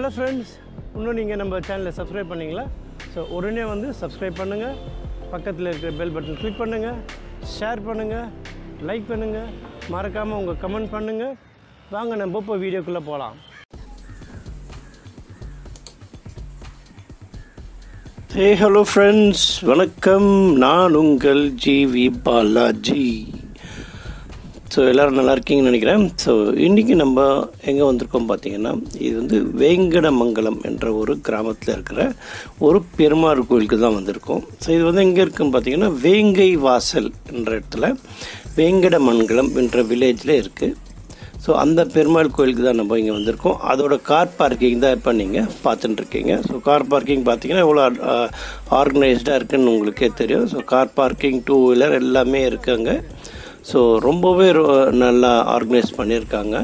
hello friends இன்னும் நீங்கள் நம்ம சேனலை சப்ஸ்கிரைப் பண்ணீங்களா ஸோ உடனே வந்து சப்ஸ்கிரைப் பண்ணுங்கள் பக்கத்தில் இருக்கிற பெல் பட்டன் கிளிக் பண்ணுங்கள் ஷேர் பண்ணுங்கள் லைக் பண்ணுங்கள் மறக்காமல் உங்கள் கமெண்ட் பண்ணுங்கள் வாங்க நம்ம இப்போ வீடியோக்குள்ளே போகலாம் ஹே ஹலோ ஃப்ரெண்ட்ஸ் வணக்கம் நான் உங்கள் ஜிவி பாலாஜி ஸோ எல்லோரும் நல்லா இருக்கீங்கன்னு நினைக்கிறேன் ஸோ இன்றைக்கி நம்ம எங்கே வந்திருக்கோம் பார்த்தீங்கன்னா இது வந்து வேங்கடமங்கலம் என்ற ஒரு கிராமத்தில் இருக்கிற ஒரு பெருமாள் கோயிலுக்கு தான் வந்திருக்கோம் ஸோ இது வந்து எங்கே இருக்குன்னு பார்த்தீங்கன்னா வேங்கை வாசல் என்ற இடத்துல வேங்கடமங்கலம் என்ற வில்லேஜில் இருக்குது ஸோ அந்த பெருமாள் கோயிலுக்கு தான் நம்ம இங்கே வந்திருக்கோம் அதோட கார் பார்க்கிங் தான் இப்போ நீங்கள் பார்த்துட்டு இருக்கீங்க ஸோ கார் பார்க்கிங் பார்த்தீங்கன்னா எவ்வளோ ஆர்கனைஸ்டாக இருக்குன்னு உங்களுக்கே தெரியும் so car parking two wheeler எல்லாமே இருக்குங்க ஸோ ரொம்பவே ரொ- நல்லா ஆர்கனைஸ் பண்ணியிருக்காங்க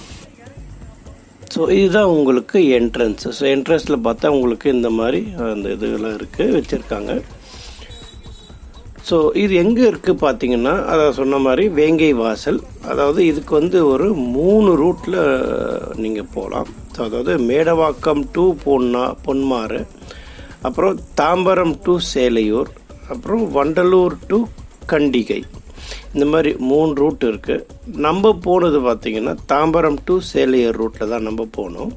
ஸோ இதுதான் உங்களுக்கு என்ட்ரன்ஸ் ஸோ என்ட்ரன்ஸில் பார்த்தா உங்களுக்கு இந்த மாதிரி அந்த இதுலாம் இருக்குது வச்சுருக்காங்க ஸோ இது எங்கே இருக்குது பார்த்தீங்கன்னா அதை சொன்ன மாதிரி வேங்கை வாசல் அதாவது இதுக்கு வந்து ஒரு மூணு ரூட்டில் நீங்கள் போகலாம் ஸோ அதாவது மேடவாக்கம் டு பொன்னா பொன்மாறு அப்புறம் தாம்பரம் டு சேலையூர் அப்புறம் வண்டலூர் டு கண்டிகை இந்த மாதிரி மூணு ரூட் இருக்குது நம்ம போனது பார்த்தீங்கன்னா தாம்பரம் டு சேலையூர் ரூட்டில் தான் நம்ம போனோம்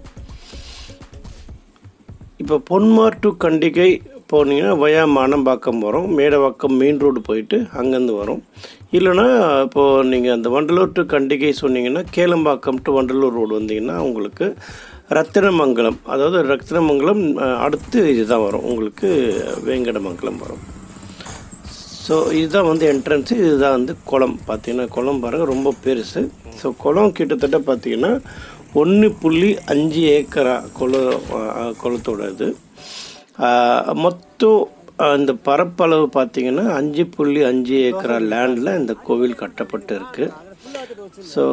இப்போ பொன்மார் டு கண்டிகை போனீங்கன்னா வயா மானம்பாக்கம் வரும் மேடவாக்கம் மெயின் ரோடு போயிட்டு அங்கேருந்து வரும் இல்லைன்னா இப்போது நீங்கள் அந்த வண்டலூர் டு கண்டிகை சொன்னீங்கன்னா கேளம்பாக்கம் டு வண்டலூர் ரோடு வந்தீங்கன்னா உங்களுக்கு ரத்தினமங்கலம் அதாவது ரத்தினமங்கலம் அஹ், அடுத்து இதுதான் வரும் உங்களுக்கு வேங்கடமங்கலம் வரும் ஸோ இதுதான் வந்து என்ட்ரன்ஸு இதுதான் வந்து குளம் பார்த்தீங்கன்னா குளம் பாருங்கள் ரொம்ப பெருசு ஸோ குளம் கிட்டத்தட்ட பார்த்தீங்கன்னா ஒன்று புள்ளி அஞ்சு ஏக்கரா குளம் அஹ், குளத்தோட இது அஹ், மொத்தம் அஹ், இந்த பரப்பளவு பார்த்தீங்கன்னா அஞ்சு புள்ளி அஞ்சு ஏக்கரா லேண்டில் இந்த கோவில் கட்டப்பட்டு இருக்கு ஸோ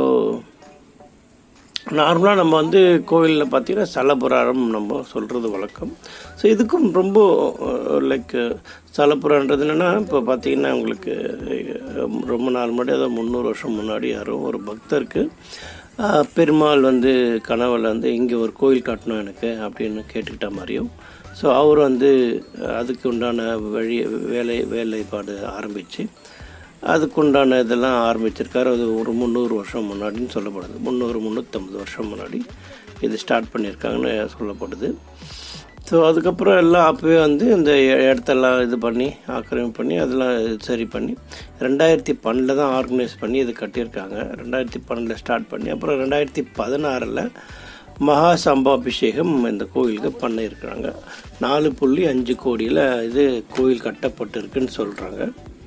நார்மலாக நம்ம வந்து கோவிலில் பார்த்தீங்கன்னா சலபுராரம் நம்ம சொல்கிறது வழக்கம் ஸோ இதுக்கும் ரொம்ப லைக் சலபுரான்றது என்னென்னா இப்போ பார்த்தீங்கன்னா உங்களுக்கு அஹ், ரொம்ப நாள் முன்னாடி அதாவது முந்நூறு வருஷம் முன்னாடி யாரோ ஒரு பக்தருக்கு அஹ், பெருமாள் வந்து கனவுல வந்து இங்கே ஒரு கோயில் கட்டணும் எனக்கு அப்படின்னு கேட்டுக்கிட்ட மாதிரியும் ஸோ அவர் வந்து அஹ், அதுக்கு உண்டான வழி வேலை வேலைப்பாடு ஆரம்பித்து அதுக்குண்டான இதெல்லாம் ஆரம்பிச்சிருக்காரு அது ஒரு முந்நூறு வருஷம் முன்னாடின்னு சொல்லப்படுது முந்நூறு முந்நூற்றம்பது வருஷம் முன்னாடி இது ஸ்டார்ட் பண்ணியிருக்காங்கன்னு சொல்லப்படுது ஸோ அதுக்கப்புறம் எல்லாம் அப்போவே வந்து இந்த இ- இடத்தெல்லாம் இது பண்ணி ஆக்கிரமிப்பு பண்ணி அதெல்லாம் சரி பண்ணி ரெண்டாயிரத்தி பன்னெண்டில் தான் ஆர்கனைஸ் பண்ணி இது கட்டியிருக்காங்க ரெண்டாயிரத்தி பன்னெண்டில் ஸ்டார்ட் பண்ணி அப்புறம் ரெண்டாயிரத்தி பதினாறில் மகா சம்பாபிஷேகம் இந்த கோயிலுக்கு பண்ணியிருக்கிறாங்க நாலு புள்ளி அஞ்சு கோடியில் இது கோயில் கட்டப்பட்டிருக்குன்னு சொல்கிறாங்க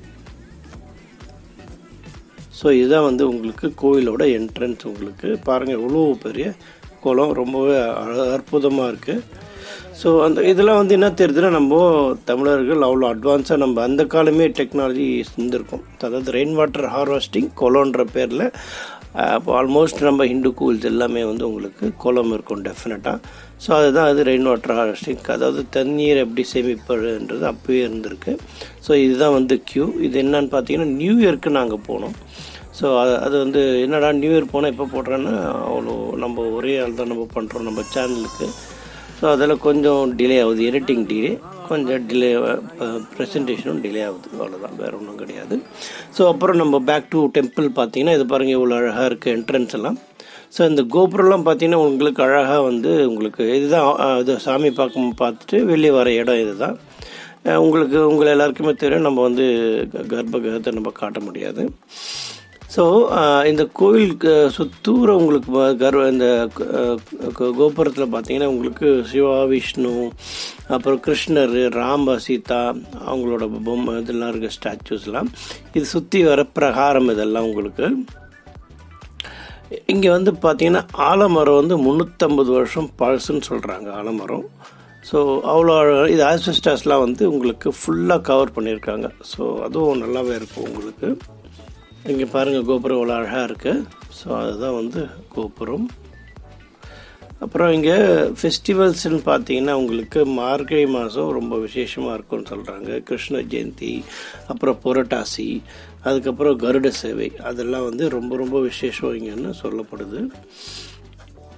ஸோ இதுதான் வந்து உங்களுக்கு கோயிலோட என்ட்ரன்ஸ் உங்களுக்கு பாருங்கள் எவ்வளோ பெரிய குளம் ரொம்பவே அற்புதமாக இருக்குது ஸோ அந்த இதெல்லாம் வந்து என்ன தெரியுதுன்னா நம்ம தமிழர்கள் அவ்வளோ அட்வான்ஸாக நம்ம அந்த காலமே டெக்னாலஜி இருந்திருக்கோம் அதாவது ரெயின் வாட்டர் ஹார்வெஸ்டிங் குளம்ன்ற பேரில் இப்போ ஆல்மோஸ்ட் நம்ம ஹிந்து கோயில்ஸ் எல்லாமே வந்து உங்களுக்கு குளம் இருக்கும் டெஃபினட்டாக ஸோ அதுதான் அது ரெயின் வாட்டர் ஹார்வெஸ்டிங் அதாவது தண்ணீர் எப்படி சேமிப்பதுன்றது அப்போயே இருந்திருக்கு ஸோ இதுதான் வந்து கியூ இது என்னன்னு பார்த்தீங்கன்னா நியூ இயர்க்கு நாங்கள் போனோம் ஸோ அது அது வந்து என்னடா நியூ இயர் போனால் எப்போ போடுறேன்னா அவ்வளோ நம்ம ஒரே ஆள் தான் நம்ம பண்ணுறோம் நம்ம சேனலுக்கு ஸோ அதில் கொஞ்சம் டிலே ஆகுது எடிட்டிங் டிலே கொஞ்சம் டிலே ப்ரெசன்டேஷனும் டிலே ஆகுது அவ்வளோதான் வேறு ஒன்றும் கிடையாது ஸோ அப்புறம் நம்ம பேக் டு டெம்பிள் பார்த்தீங்கன்னா இது பாருங்கள் இவ்வளோ அழகாக இருக்குது என்ட்ரன்ஸ் எல்லாம் ஸோ இந்த கோபுரம்லாம் பார்த்தீங்கன்னா உங்களுக்கு அழகாக வந்து உங்களுக்கு இதுதான் அஹ், இது சாமி பார்க்க பார்த்துட்டு வெளியே வர இடம் இதுதான் அஹ், உங்களுக்கு உங்களை எல்லாருக்குமே தெரியும் நம்ம வந்து க- கர்ப்ப கிரகத்தை நம்ம காட்ட முடியாது ஸோ இந்த கோயிலுக்கு சுத்தூர உங்களுக்கு ப- கர்வ இந்த கோபுரத்தில் பார்த்தீங்கன்னா உங்களுக்கு சிவா விஷ்ணு அப்புறம் கிருஷ்ணர் ராம சீதா அவங்களோட பொம்மை இதெல்லாம் இருக்க ஸ்டாச்சூஸ்லாம் இது சுற்றி வர பிரகாரம் இதெல்லாம் உங்களுக்கு இங்கே வந்து பார்த்தீங்கன்னா ஆலமரம் வந்து முந்நூற்றம்பது வருஷம் பழசுன்னு சொல்கிறாங்க ஆலமரம் ஸோ அவ்வளோ அழகா- இது ஆஸ்பெஸ்டாஸ்லாம் வந்து உங்களுக்கு ஃபுல்லாக கவர் பண்ணியிருக்காங்க ஸோ அதுவும் நல்லாவே இருக்கும் உங்களுக்கு இங்கே பாருங்கள் கோபுரம் இவ்வளோ அழகாக இருக்குது ஸோ அதுதான் வந்து கோபுரம் அப்புறம் இங்கே ஃபெஸ்டிவல்ஸ்னு பார்த்தீங்கன்னா உங்களுக்கு மார்கழி மாதம் ரொம்ப விசேஷமாக இருக்கும்னு சொல்கிறாங்க கிருஷ்ண ஜெயந்தி அப்புறம் புரட்டாசி அதுக்கப்புறம் கருட சேவை அதெல்லாம் வந்து ரொம்ப ரொம்ப விசேஷம் இங்கன்னு சொல்லப்படுது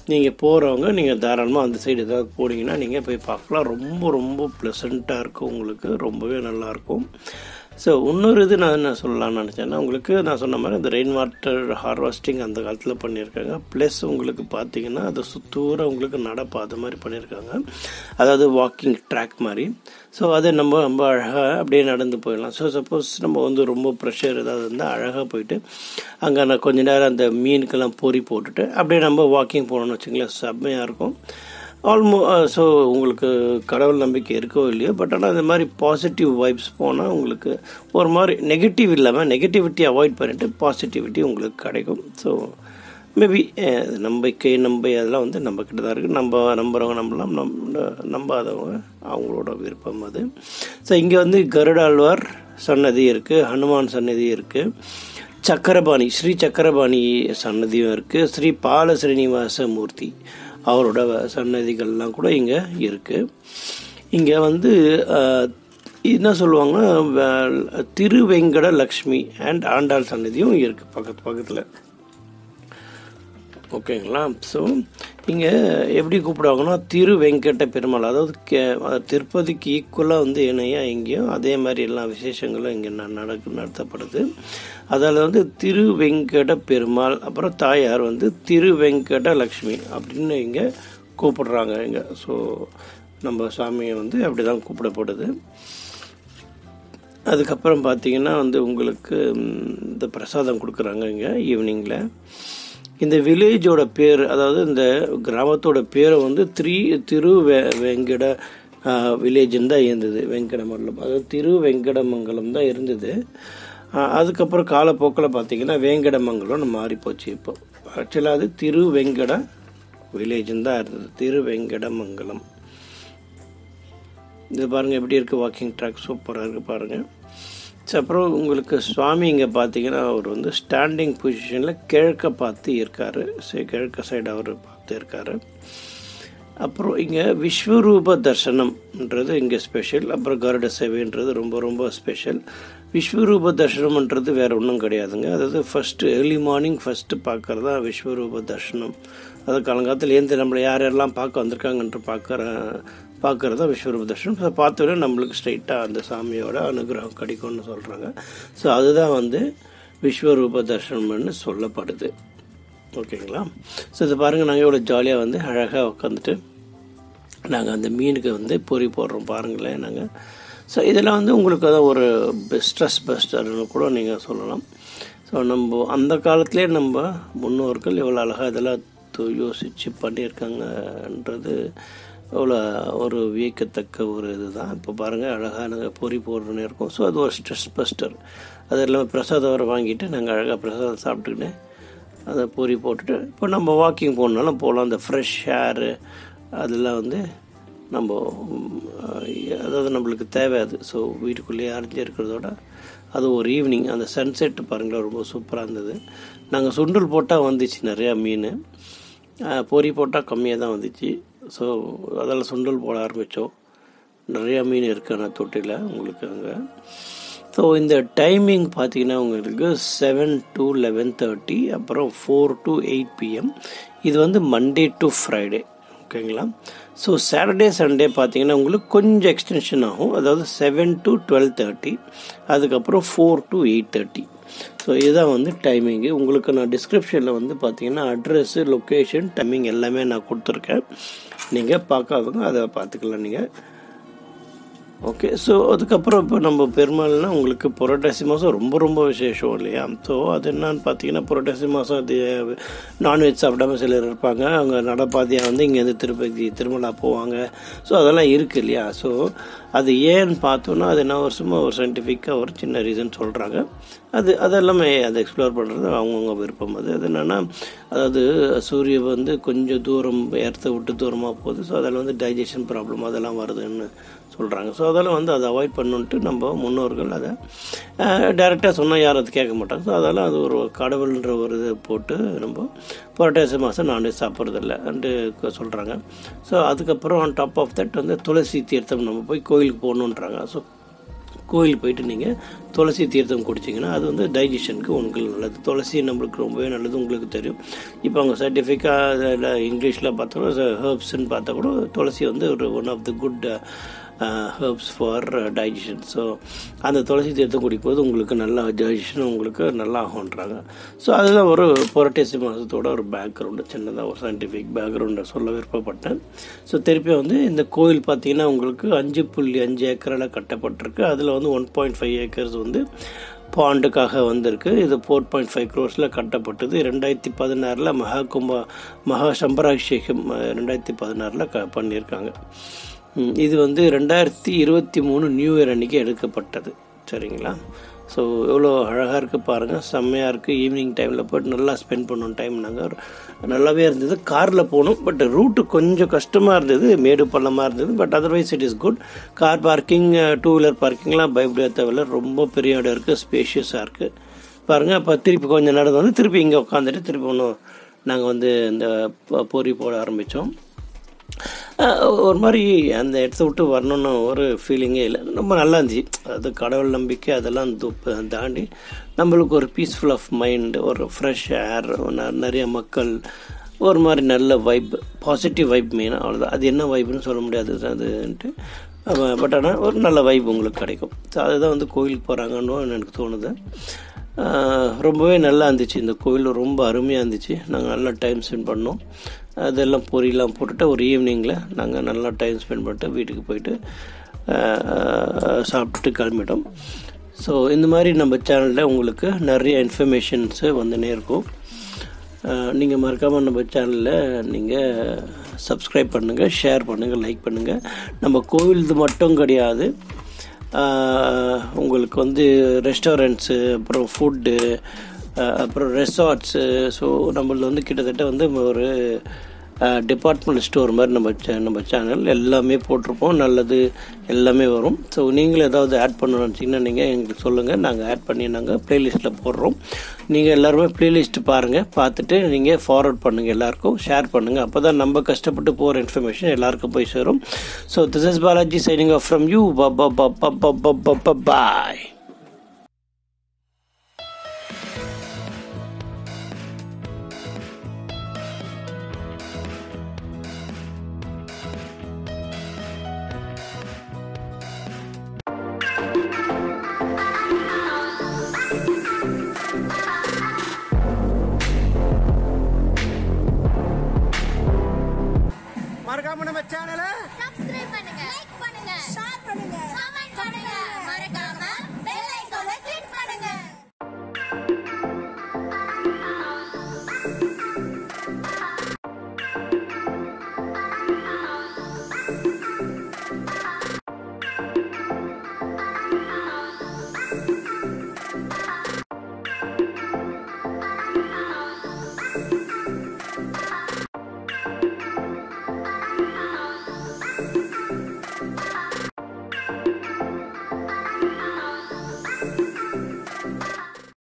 நீங்கள் போகிறவங்க நீங்கள் தாராளமாக அந்த சைடு ஏதாவது போனீங்கன்னா நீங்கள் போய் பார்க்கலாம் ரொம்ப ரொம்ப ப்ளசண்ட்டாக இருக்கும் உங்களுக்கு ரொம்பவே நல்லாயிருக்கும் ஸோ இன்னொரு இது நான் என்ன சொல்லலாம்னு நினச்சேன்னா உங்களுக்கு நான் சொன்ன மாதிரி இந்த ரெயின் வாட்டர் ஹார்வெஸ்டிங் அந்த காலத்தில் பண்ணியிருக்காங்க ப்ளஸ் உங்களுக்கு பார்த்தீங்கன்னா அது சுத்தூர உங்களுக்கு நடப்பாதை மாதிரி பண்ணியிருக்காங்க அதாவது வாக்கிங் ட்ராக் மாதிரி ஸோ அதை நம்ம ரொம்ப அழகாக அப்படியே நடந்து போயிடலாம் ஸோ சப்போஸ் நம்ம வந்து ரொம்ப ப்ரெஷர் ஏதாவது இருந்தால் அழகாக போயிட்டு அங்கே நான் கொஞ்ச நேரம் அந்த மீனுக்கெல்லாம் பொறி போட்டுட்டு அப்படியே நம்ம வாக்கிங் போனோம்னு வச்சுங்களேன் செம்மையாக இருக்கும் ஆல்மோ ஸோ உங்களுக்கு கடவுள் நம்பிக்கை இருக்கோ இல்லையோ பட் ஆனால் இந்த மாதிரி பாசிட்டிவ் வைப்ஸ் போனால் உங்களுக்கு ஒரு மாதிரி நெகட்டிவ் இல்லாமல் நெகட்டிவிட்டி அவாய்ட் பண்ணிவிட்டு பாசிட்டிவிட்டி உங்களுக்கு கிடைக்கும் ஸோ மேபி நம்பிக்கை நம்பை அதெல்லாம் வந்து நம்ம கிட்ட தான் இருக்குது நம்ம நம்புகிறவங்க நம்பலாம் நம் நம்பாதவங்க அவங்களோட விருப்பம் அது ஸோ இங்கே வந்து கருடாழ்வார் சன்னதி இருக்குது ஹனுமான் சன்னதி இருக்குது சக்கரபாணி ஸ்ரீ சக்கரபாணி சன்னதியும் இருக்குது ஸ்ரீ பால ஸ்ரீனிவாச மூர்த்தி அவரோட சன்னதிகள்லாம் கூட இங்கே இருக்குது இங்கே வந்து என்ன சொல்லுவாங்கன்னா திருவெங்கட லக்ஷ்மி அண்ட் ஆண்டாள் சன்னதியும் இருக்குது பக்கத்து பக்கத்தில் ஓகேங்களா ஸோ இங்கே எப்படி கூப்பிடுவாங்கன்னா திரு வெங்கட பெருமாள் அதாவது கே திருப்பதிக்கு ஈக்குவலாக வந்து இணையாக இங்கேயும் அதே மாதிரி எல்லா விசேஷங்களும் இங்கே நடக்கு நடத்தப்படுது அதில் வந்து திரு வெங்கட பெருமாள் அப்புறம் தாயார் வந்து திரு வெங்கட லக்ஷ்மி அப்படின்னு இங்கே கூப்பிடுறாங்க இங்கே ஸோ நம்ம சாமியை வந்து அப்படி தான் கூப்பிடப்படுது அதுக்கப்புறம் பார்த்தீங்கன்னா வந்து உங்களுக்கு இந்த பிரசாதம் கொடுக்குறாங்க இங்கே ஈவினிங்கில் இந்த வில்லேஜோட பேர் அதாவது இந்த கிராமத்தோட பேரை வந்து த்ரீ திரு வெ வெங்கட வில்லேஜ்னு தான் இருந்தது வெங்கடமங்கலம் அதாவது திரு வெங்கடமங்கலம் தான் இருந்தது அதுக்கப்புறம் காலப்போக்கில் பார்த்தீங்கன்னா வேங்கடமங்கலம்னு மாறி போச்சு இப்போ ஆக்சுவலாக அது திரு வெங்கட வில்லேஜ்னு தான் இருந்தது திரு வெங்கடமங்கலம் இது பாருங்கள் எப்படி இருக்குது வாக்கிங் ட்ராக் சூப்பராக இருக்குது பாருங்கள் அப்புறம் உங்களுக்கு சுவாமி இங்கே பார்த்தீங்கன்னா அவர் வந்து ஸ்டாண்டிங் பொசிஷனில் கிழக்க பார்த்து இருக்கார் சரி கிழக்க சைடு அவர் பார்த்து இருக்கார் அப்புறம் இங்கே விஸ்வரூப தர்சனம்ன்றது இங்கே ஸ்பெஷல் அப்புறம் கருட சேவைன்றது ரொம்ப ரொம்ப ஸ்பெஷல் விஸ்வரூப தர்சனம்ன்றது வேறு ஒன்றும் கிடையாதுங்க அதாவது ஃபஸ்ட்டு ஏர்லி மார்னிங் ஃபஸ்ட்டு பார்க்குறது தான் விஸ்வரூப தர்சனம் அது காலங்காலத்தில் ஏந்து நம்மளை யார் யாரெல்லாம் பார்க்க வந்திருக்காங்கன்ற பார்க்குற பார்க்குறது தான் விஸ்வரூப தர்ஷனம் ஸோ பார்த்தோன்னே நம்மளுக்கு ஸ்ட்ரைட்டாக அந்த சாமியோட அனுகிரகம் கிடைக்கும்னு சொல்கிறாங்க ஸோ அதுதான் வந்து விஸ்வரூப தர்ஷனம்னு சொல்லப்படுது ஓகேங்களா ஸோ இதை பாருங்கள் நாங்கள் எவ்வளோ ஜாலியாக வந்து அழகாக உட்காந்துட்டு நாங்கள் அந்த மீனுக்கு வந்து பொறி போடுறோம் பாருங்களேன் நாங்கள் ஸோ இதெல்லாம் வந்து உங்களுக்கு அதான் ஒரு ஸ்ட்ரெஸ் பஸ்டர்னு கூட நீங்கள் சொல்லலாம் ஸோ நம்ம அந்த காலத்துலேயே நம்ம முன்னோர்கள் எவ்வளோ அழகாக இதெல்லாம் யோசித்து பண்ணியிருக்காங்கன்றது அவ்வளோ ஒரு வியக்கத்தக்க ஒரு இது தான் இப்போ பாருங்கள் அழகான பொறி போடுறோன்னு இருக்கும் ஸோ அது ஒரு ஸ்ட்ரெஸ் பஸ்டர் அது இல்லாமல் பிரசாதம் வர வாங்கிட்டு நாங்கள் அழகாக பிரசாதம் சாப்பிட்டுக்கிட்டு அதை பொறி போட்டுட்டு இப்போ நம்ம வாக்கிங் போகணுனாலும் போகலாம் அந்த ஃப்ரெஷ் ஏரு அதெல்லாம் வந்து நம்ம அதாவது நம்மளுக்கு தேவை அது ஸோ வீட்டுக்குள்ளேயே அரைஞ்சி இருக்கிறதோட அது ஒரு ஈவினிங் அந்த சன்செட் பாருங்களேன் ரொம்ப சூப்பராக இருந்தது நாங்கள் சுண்டல் போட்டால் வந்துச்சு நிறையா மீன் பொறி போட்டால் கம்மியாக தான் வந்துச்சு ஸோ அதில் சுண்டல் போட ஆரம்பித்தோம் நிறையா மீன் இருக்குது அந்த தொட்டியில் உங்களுக்கு அங்கே ஸோ இந்த டைமிங் பார்த்தீங்கன்னா உங்களுக்கு செவன் டு லெவன் தேர்ட்டி அப்புறம் ஃபோர் டு எயிட் பிஎம் இது வந்து மண்டே டு ஃப்ரைடே ஓகேங்களா ஸோ சாட்டர்டே சண்டே பார்த்தீங்கன்னா உங்களுக்கு கொஞ்சம் எக்ஸ்டென்ஷன் ஆகும் அதாவது செவன் டு டுவெல் தேர்ட்டி அதுக்கப்புறம் four to eight thirty so இதுதான் வந்து டைமிங்கு உங்களுக்கு நான் டிஸ்கிரிப்ஷனில் வந்து பார்த்தீங்கன்னா அட்ரஸ்ஸு லொக்கேஷன் டைமிங் எல்லாமே நான் கொடுத்துருக்கேன் நீங்கள் பார்க்காதவங்க அதை பார்த்துக்கலாம் நீங்கள் ஓகே ஸோ அதுக்கப்புறம் இப்போ நம்ம பெருமாள்னா உங்களுக்கு புரட்டாசி மாதம் ரொம்ப ரொம்ப விசேஷம் இல்லையா ஸோ அது என்னன்னு பார்த்தீங்கன்னா புரட்டாசி மாதம் அது நான்வெஜ் சாப்பிடாம சிலர் இருப்பாங்க அவங்க நடப்பாதையாக வந்து இங்கேருந்து திருப்பதி திருமலா போவாங்க ஸோ அதெல்லாம் இருக்குது இல்லையா ஸோ அது ஏன்னு பார்த்தோன்னா அது என்ன ஒரு சும்மா ஒரு சயின்டிஃபிக்காக ஒரு சின்ன ரீசன் சொல்கிறாங்க அது அதெல்லாமே அதை எக்ஸ்ப்ளோர் பண்ணுறது அவங்கவுங்க விருப்பம் அது அது என்னென்னா அதாவது சூரிய வந்து கொஞ்சம் தூரம் ஏற்ற விட்டு தூரமாக போகுது ஸோ அதில் வந்து டைஜஷன் ப்ராப்ளம் அதெல்லாம் வருதுன்னு சொல்கிறாங்க ஸோ அதெல்லாம் வந்து அதை அவாய்ட் பண்ணுன்ட்டு நம்ம முன்னோர்கள் அதை டேரெக்டாக சொன்னால் யாரும் அது கேட்க மாட்டாங்க ஸோ அதெல்லாம் அது ஒரு கடவுள்ன்ற ஒரு இது போட்டு நம்ம புரட்டாசி மாதம் நான்வெஜ் சாப்பிட்றதில்ல அண்டு சொல்கிறாங்க ஸோ அதுக்கப்புறம் ஆன் டாப் ஆஃப் தட் வந்து துளசி தீர்த்தம் நம்ம போய் கோயிலுக்கு போகணுன்றாங்க ஸோ கோயில் போயிட்டு நீங்கள் துளசி தீர்த்தம் குடிச்சிங்கன்னா அது வந்து டைஜஷனுக்கு உங்களுக்கு நல்லது துளசி நம்மளுக்கு ரொம்பவே நல்லது உங்களுக்கு தெரியும் இப்போ அவங்க சர்டிஃபிக்காக அதில் இங்கிலீஷில் பார்த்தா கூட ஹர்ப்ஸ்ன்னு பார்த்தா கூட துளசி வந்து ஒரு one of the good herbs for digestion so அந்த துளசி தீர்த்தம் குடிக்கும்போது உங்களுக்கு நல்லா டைஜஷன் உங்களுக்கு நல்லா ஆகுன்றாங்க ஸோ அதுதான் ஒரு புரட்டேசி மாதத்தோட ஒரு பேக்ரவுண்டு சின்னதாக ஒரு சயின்டிஃபிக் பேக்ரவுண்டை சொல்ல விருப்பப்பட்டேன் ஸோ திருப்பி வந்து இந்த கோயில் பார்த்தீங்கன்னா உங்களுக்கு அஞ்சு புள்ளி அஞ்சு ஏக்கரில் கட்டப்பட்டிருக்கு அதில் வந்து ஒன் பாயிண்ட் ஃபைவ் ஏக்கர்ஸ் வந்து பாண்டுக்காக வந்திருக்கு இது ஃபோர் பாயிண்ட் ஃபைவ் க்ரோர்ஸில் கட்டப்பட்டது ரெண்டாயிரத்தி பதினாறில் மகா கும்பா மகா சம்பராபிஷேகம் ரெண்டாயிரத்தி பதினாறில் க பண்ணியிருக்காங்க ம், இது வந்து ரெண்டாயிரத்தி இருபத்தி மூணு நியூ இயர் அன்றைக்கி எடுக்கப்பட்டது சரிங்களா ஸோ எவ்வளோ அழகாக இருக்குது பாருங்கள் செம்மையாக இருக்குது ஈவினிங் டைமில் போய்ட்டு நல்லா ஸ்பெண்ட் பண்ணோம் டைம் நாங்கள் நல்லாவே இருந்தது காரில் போனோம் பட் ரூட்டு கொஞ்சம் கஷ்டமாக இருந்தது மேடு பள்ளமாக இருந்தது but otherwise it is good car parking two wheeler பார்க்கிங்லாம் பயப்பட தேவையில்ல ரொம்ப பெரிய இடம் இருக்குது ஸ்பேஷியஸாக இருக்குது பாருங்கள் அப்போ திருப்பி கொஞ்சம் நடந்து வந்து திருப்பி இங்கே உட்காந்துட்டு திருப்பி ஒன்றும் நாங்கள் வந்து இந்த பொ- பொறி போட ஆரம்பித்தோம் ஒரு மாதிரி அந்த இடத்த விட்டு வரணும்னு ஒரு ஃபீலிங்கே இல்லை ரொம்ப நல்லா இருந்துச்சு அது கடவுள் நம்பிக்கை அதெல்லாம் து- தாண்டி நம்மளுக்கு ஒரு பீஸ்ஃபுல் ஆஃப் மைண்ட் ஒரு ஃப்ரெஷ் ஏர் நிறைய மக்கள் ஒரு மாதிரி நல்ல வைப் பாசிட்டிவ் வைப் மெயினாக அவ்வளோதான் அது என்ன வைப்னு சொல்ல முடியாது அதுன்ட்டு பட் ஆனால் ஒரு நல்ல வைப் உங்களுக்கு கிடைக்கும் ஸோ அதுதான் வந்து கோயிலுக்கு போகிறாங்கன்னு எனக்கு தோணுது ஆஹ் ரொம்பவே நல்லா இருந்துச்சு இந்த கோயில் ரொம்ப அருமையாக இருந்துச்சு நாங்கள் நல்லா டைம் ஸ்பெண்ட் பண்ணோம் அதெல்லாம் பொரியெல்லாம் போட்டுட்டு ஒரு ஈவினிங்கில் நாங்கள் நல்லா டைம் ஸ்பெண்ட் பண்ணிட்டு வீட்டுக்கு போயிட்டு ஆஹ் சாப்பிட்டுட்டு கிளம்பிட்டோம் ஸோ இந்த மாதிரி நம்ம சேனலில் உங்களுக்கு நிறைய இன்ஃபர்மேஷன்ஸு வந்துனே இருக்கும் நீங்கள் மறக்காமல் நம்ம சேனலில் நீங்கள் சப்ஸ்கிரைப் பண்ணுங்கள் ஷேர் பண்ணுங்கள் லைக் பண்ணுங்கள் நம்ம கோவில்து மட்டும் கிடையாது ஆஹ் உங்களுக்கு வந்து ரெஸ்டாரண்ட்ஸு அப்புறம் ஃபுட்டு அப்புறம் ரெசார்ட்ஸு ஸோ நம்மளது வந்து கிட்டத்தட்ட வந்து ஒரு டிபார்ட்மெண்ட் ஸ்டோர் மாதிரி நம்ம சே- நம்ம சேனல் எல்லாமே போட்டிருப்போம் நல்லது எல்லாமே வரும் ஸோ நீங்களும் ஏதாவது ஆட் பண்ணணும்னு நினச்சிங்கன்னா நீங்கள் எங்களுக்கு சொல்லுங்கள் நாங்கள் ஆட் பண்ணி நாங்கள் ப்ளேலிஸ்ட்டில் போடுறோம் நீங்கள் எல்லாருமே ப்ளேலிஸ்ட் பாருங்கள் பார்த்துட்டு நீங்கள் ஃபார்வர்ட் பண்ணுங்கள் எல்லாருக்கும் ஷேர் பண்ணுங்கள் அப்போ தான் நம்ம கஷ்டப்பட்டு போகிற இன்ஃபர்மேஷன் எல்லாருக்கும் போய் சேரும் so this is Balaji signing off from you bye